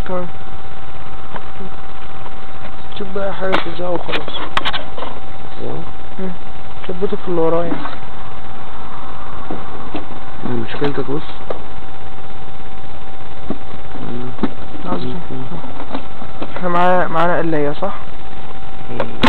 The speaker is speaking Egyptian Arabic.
طيب شوف بقى حاجة تلزقها وخلاص اهو مم. ثبته في اللي ورايا مشكلتك بص مم. عظيم احنا معانا معانا قلاية صح؟ مم.